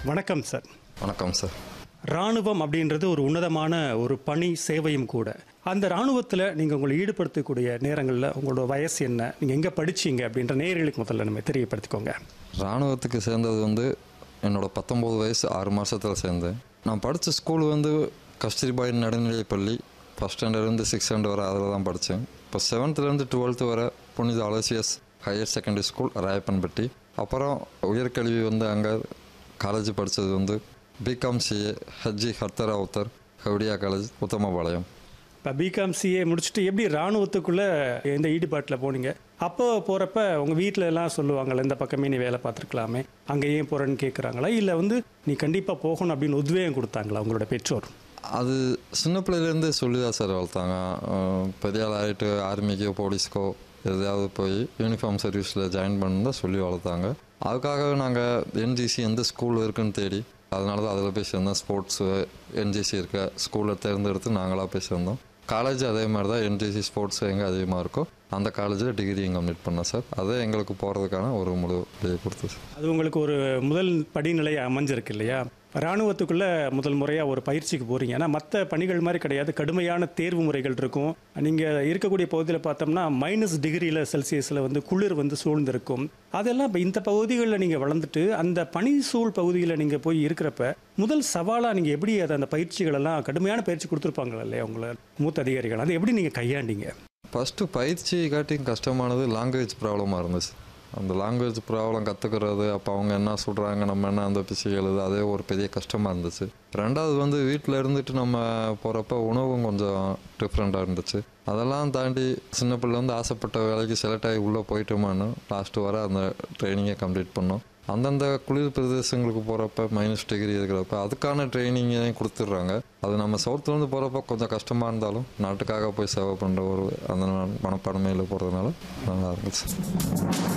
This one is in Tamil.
வணக்கம் சார் வணக்கம் சார் ராணுவம் அப்படின்றது ஒரு உன்னதமான ஒரு பணி சேவையும் கூட அந்த ராணுவத்தில் நீங்கள் உங்களை ஈடுபடுத்தக்கூடிய நேரங்களில் உங்களோட வயசு என்ன நீங்கள் எங்கே படிச்சீங்க அப்படின்ற நேயர்களுக்கு முதல்ல நம்ம தெரியப்படுத்திக்கோங்க இராணுவத்துக்கு சேர்ந்தது வந்து என்னோட பத்தொம்போது வயசு ஆறு மாதத்தில் சேர்ந்தேன் நான் படித்த ஸ்கூல் வந்து கஸ்தூரிபாய் நடுநிலைப்பள்ளி ஃபஸ்ட் ஸ்டாண்டர்ட்லேருந்து சிக்ஸ் ஸ்டாண்டர்ட் வரை அதில் தான் படித்தேன் இப்போ செவன்த்துலேருந்து டுவெல்த்து வரை புனித Aloysius higher secondary school Rayappanpatti அப்புறம் உயர்கல்வி வந்து அங்கே காலேஜ் படித்தது வந்து பிகாம் சிஏ ஹஜ்ஜி ஹர்த்தரா உத்தர் கவுடியா காலேஜ் உத்தமபாளையம் இப்போ பிகாம் சிஏ முடிச்சுட்டு எப்படி ராணுவத்துக்குள்ளே எந்த ஈடுபாட்டில் போனீங்க அப்போ போகிறப்ப உங்கள் வீட்டில் எல்லாம் சொல்லுவாங்கள்ல இந்த பக்கமே நீ வேலை பார்த்துருக்கலாமே அங்கே ஏன் போகிறேன்னு கேட்குறாங்களா இல்லை வந்து நீ கண்டிப்பாக போகணும் அப்படின்னு உத்வேகம் கொடுத்தாங்களா உங்களோட பெற்றோர் அது சின்ன பிள்ளையிலேருந்தே சொல்லி தான் சார் வளர்த்தாங்க அஹ் பெரிய ஆள் ஆகிட்டு ஆர்மிக்கோ போலீஸ்க்கோ எதையாவது போய் யூனிஃபார்ம் சர்வீஸில் ஜாயின் பண்ணி தான் சொல்லி வளர்த்தாங்க அதுக்காக நாங்கள் என்ஜிசி எந்த ஸ்கூல் இருக்குன்னு தேடி அதனால தான் அதில் போய் சேர்ந்தோம் ஸ்போர்ட்ஸு என்ஜிசி இருக்க ஸ்கூலை தேர்ந்தெடுத்து நாங்களாக போய் சேர்ந்தோம் காலேஜ் அதே மாதிரி தான் என்ஜிசி ஸ்போர்ட்ஸ் எங்கே அதிகமாக இருக்கோ அந்த காலேஜில் டிகிரி கம்ப்ளீட் பண்ணோம் சார் அதே எங்களுக்கு போகிறதுக்கான ஒரு முழு வழியை கொடுத்து சார் அது உங்களுக்கு ஒரு முதல் படிநிலை அமைஞ்சிருக்கு இல்லையா ராணுவத்துக்குள்ள முதல் முறையாக ஒரு பயிற்சிக்கு போறீங்க ஆனால் மற்ற பணிகள் மாதிரி கிடையாது கடுமையான தேர்வு முறைகள் இருக்கும் நீங்கள் இருக்கக்கூடிய பகுதியில் பார்த்தோம்னா மைனஸ் டிகிரியில் செல்சியஸில் வந்து குளிர் வந்து சூழ்ந்திருக்கும் அதெல்லாம் இப்போ இந்த பகுதிகளில் நீங்கள் வளர்ந்துட்டு அந்த பனி சூழ் பகுதியில் நீங்கள் போய் இருக்கிறப்ப முதல் சவாலாக நீங்கள் எப்படி அதை அந்த பயிற்சிகள் எல்லாம் கடுமையான பயிற்சி கொடுத்துருப்பாங்களா இல்லையா உங்களை மூத்த அதிகாரிகள் அதை எப்படி நீங்கள் கையாண்டீங்க ஃபஸ்ட்டு பயிற்சி காட்டியும் கஷ்டமானது லாங்குவேஜ் ப்ராப்ளமாக இருந்துச்சு அந்த லாங்குவேஜ் ப்ராப்ளம் கற்றுக்கிறது அப்போ அவங்க என்ன சொல்கிறாங்க நம்ம என்ன அந்த பிசை எழுது அதே ஒரு பெரிய கஷ்டமாக இருந்துச்சு ரெண்டாவது வந்து வீட்டில் இருந்துட்டு நம்ம போகிறப்ப உணவும் கொஞ்சம் டிஃப்ரெண்ட்டாக இருந்துச்சு அதெல்லாம் தாண்டி சின்ன பிள்ளை வந்து ஆசைப்பட்ட வேலைக்கு செலக்ட் ஆகி உள்ளே போயிட்டோமான்னு லாஸ்ட்டு வர அந்த ட்ரைனிங்கை கம்ப்ளீட் பண்ணோம் அந்தந்த குளிர் பிரதேசங்களுக்கு போகிறப்ப மைனஸ் டிகிரி இருக்கிறப்ப அதுக்கான ட்ரைனிங்கையும் கொடுத்துட்றாங்க அது நம்ம சவுத்துலேருந்து போகிறப்ப கொஞ்சம் கஷ்டமாக இருந்தாலும் நாட்டுக்காக போய் சேவை பண்ணுற ஒரு அந்த மனப்பான்மையில் போகிறதுனால நல்லா இருந்துச்சு